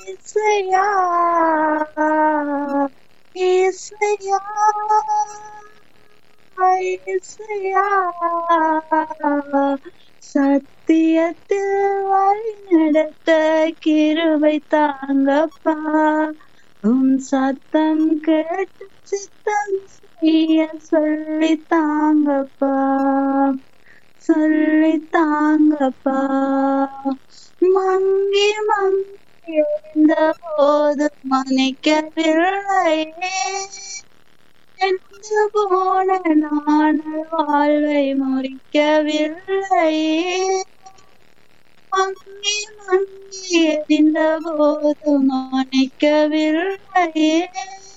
இசையா இசையா இசையா சத்தியத்தில் வழிநடத்த கிருபை தாங்கப்பா உம் சத்தம் கேட்டு சித்தம் செய்ய சொல்லி தாங்கப்பா சொல்லி தாங்கப்பா மங்கி மங்கி எழுந்த போது மன்னிக்கவில்லையே என்று போன நாடு வாழ்வை முறிக்கவில்லையே மங்கி மங்கி எரிந்த போது மன்னிக்கவில்லையே